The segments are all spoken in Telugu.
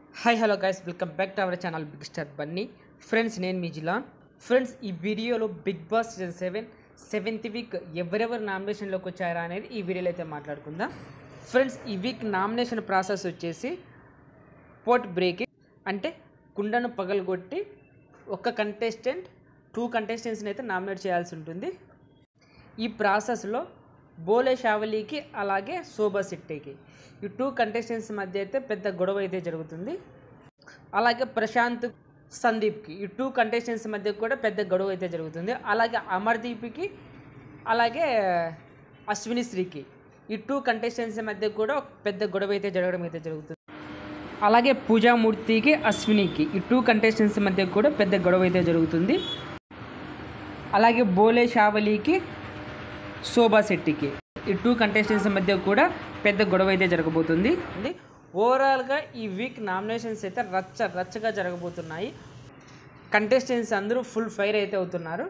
hi hello guys welcome back to our channel big star Bunny friends నేను మీ జిలాన్ ఫ్రెండ్స్ ఈ వీడియోలో Bigg Boss season seven seventh week ఎవరెవరు నామినేషన్లోకి వచ్చారా అనేది ఈ వీడియోలో అయితే మాట్లాడుకుందాం ఫ్రెండ్స్ ఈ వీక్ నామినేషన్ ప్రాసెస్ వచ్చేసి పోర్ట్ బ్రేకింగ్ అంటే కుండను పగలగొట్టి ఒక కంటెస్టెంట్ టూ కంటెస్టెంట్స్ని అయితే నామినేట్ చేయాల్సి ఉంటుంది ఈ ప్రాసెస్లో బోలే షావలీకి అలాగే శోభా శెట్టికి ఈ టూ కంటెస్టెంట్స్ మధ్య అయితే పెద్ద గొడవ అయితే జరుగుతుంది అలాగే ప్రశాంత్ సందీప్కి ఈ టూ కంటెస్టెంట్స్ మధ్య కూడా పెద్ద గొడవ అయితే జరుగుతుంది అలాగే అమర్దీప్కి అలాగే అశ్విని శ్రీకి ఈ టూ కంటెస్టెంట్స్ మధ్య కూడా ఒక పెద్ద గొడవ అయితే జరగడం అయితే జరుగుతుంది అలాగే పూజామూర్తికి అశ్వినికి ఈ టూ కంటెస్టెంట్స్ మధ్య కూడా పెద్ద గొడవ అయితే జరుగుతుంది అలాగే బోలే షావలీకి శోభా శెట్టికి ఈ టూ కంటెస్టెంట్స్ మధ్య కూడా పెద్ద గొడవ అయితే జరగబోతుంది అండి ఓవరాల్గా ఈ వీక్ నామినేషన్స్ అయితే రచ్చ రచ్చగా జరగబోతున్నాయి కంటెస్టెంట్స్ అందరూ ఫుల్ ఫైర్ అయితే అవుతున్నారు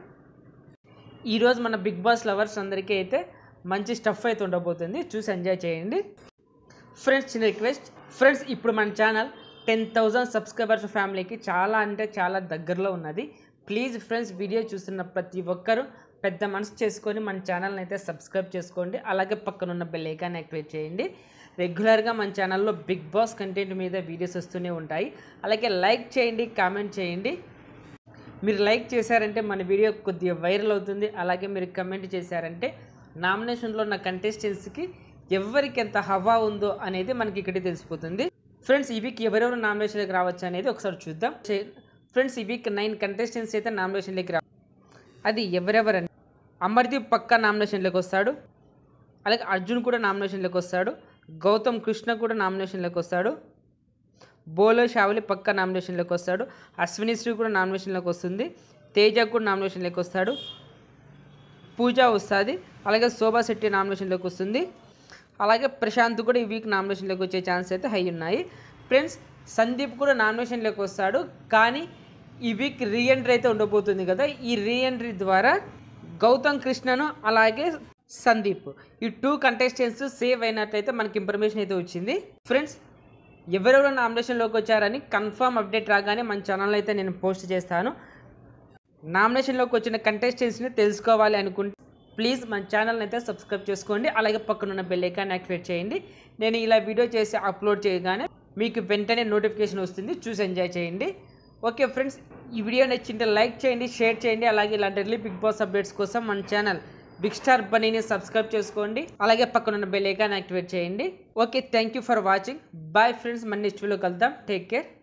ఈరోజు మన బిగ్ బాస్ లవర్స్ అందరికీ అయితే మంచి స్టఫ్ అయితే ఉండబోతుంది చూసి ఎంజాయ్ చేయండి ఫ్రెండ్స్ చిన్న రిక్వెస్ట్ ఫ్రెండ్స్ ఇప్పుడు మన ఛానల్ టెన్ థౌజండ్ సబ్స్క్రైబర్స్ ఫ్యామిలీకి చాలా అంటే చాలా దగ్గరలో ఉన్నది ప్లీజ్ ఫ్రెండ్స్ వీడియో చూస్తున్న ప్రతి ఒక్కరూ పెద్ద మనసు చేసుకొని మన ఛానల్ని అయితే సబ్స్క్రైబ్ చేసుకోండి అలాగే పక్కన ఉన్న బెల్ ఐకాన్ యాక్టివేట్ చేయండి రెగ్యులర్గా మన ఛానల్లో బిగ్ బాస్ కంటెంట్ మీద వీడియోస్ వస్తూనే ఉంటాయి అలాగే లైక్ చేయండి కామెంట్ చేయండి మీరు లైక్ చేశారంటే మన వీడియో కొద్దిగా వైరల్ అవుతుంది అలాగే మీరు కమెంట్ చేశారంటే నామినేషన్లో ఉన్న కంటెస్టెంట్స్కి ఎవరికి ఎంత హవా ఉందో అనేది మనకి ఇక్కడే తెలిసిపోతుంది ఫ్రెండ్స్ ఈ వీక్ ఎవరెవరు నామినేషన్లోకి రావచ్చు అనేది ఒకసారి చూద్దాం ఫ్రెండ్స్ ఈ వీక్ నైన్ కంటెస్టెంట్స్ అయితే నామినేషన్లోకి రా అది ఎవరెవరని అమర్దీప్ పక్క నామినేషన్లోకి వస్తాడు అలాగే అర్జున్ కూడా నామినేషన్లోకి వస్తాడు గౌతమ్ కృష్ణ కూడా నామినేషన్లోకి వస్తాడు బోలో షావలి పక్క నామినేషన్లోకి వస్తాడు అశ్విని శ్రీ కూడా నామినేషన్లోకి వస్తుంది తేజ కూడా నామినేషన్లోకి వస్తాడు పూజ వస్తుంది అలాగే శోభా శెట్టి నామినేషన్లోకి వస్తుంది అలాగే ప్రశాంత్ కూడా ఈ వీక్ నామినేషన్లోకి వచ్చే ఛాన్స్ అయితే హై ఉన్నాయి ఫ్రెండ్స్ సందీప్ కూడా నామినేషన్లోకి వస్తాడు కానీ ఈ వీక్ రీఎంట్రీ అయితే ఉండబోతుంది కదా ఈ రీఎంట్రీ ద్వారా గౌతమ్ కృష్ణను అలాగే సందీప్ ఈ టూ కంటెస్టెంట్స్ సేవ్ అయినట్లయితే మనకి ఇన్ఫర్మేషన్ అయితే వచ్చింది ఫ్రెండ్స్ ఎవరెవరు నామినేషన్లోకి వచ్చారని కన్ఫర్మ్ అప్డేట్ రాగానే మన ఛానల్ అయితే నేను పోస్ట్ చేస్తాను నామినేషన్లోకి వచ్చిన కంటెస్టెంట్స్ని తెలుసుకోవాలి అనుకుంటే ప్లీజ్ మన ఛానల్ని అయితే సబ్స్క్రైబ్ చేసుకోండి అలాగే పక్కన ఉన్న బెల్ ఐకాన్ యాక్టివేట్ చేయండి నేను ఇలా వీడియో చేసి అప్లోడ్ చేయగానే మీకు వెంటనే నోటిఫికేషన్ వస్తుంది చూసి ఎంజాయ్ చేయండి ఓకే ఫ్రెండ్స్ ఈ వీడియో నచ్చింటే లైక్ చేయండి షేర్ చేయండి అలాగే ఇలాంటి ఎర్లీ బిగ్ బాస్ అప్డేట్స్ కోసం మన ఛానల్ బిగ్ స్టార్ బనీని సబ్స్క్రైబ్ చేసుకోండి అలాగే పక్కన ఉన్న బెల్ ఐకాన్ యాక్టివేట్ చేయండి okay thank you for watching bye friends మన నెక్స్ట్ వీడియో కలుద్దాం టేక్ కేర్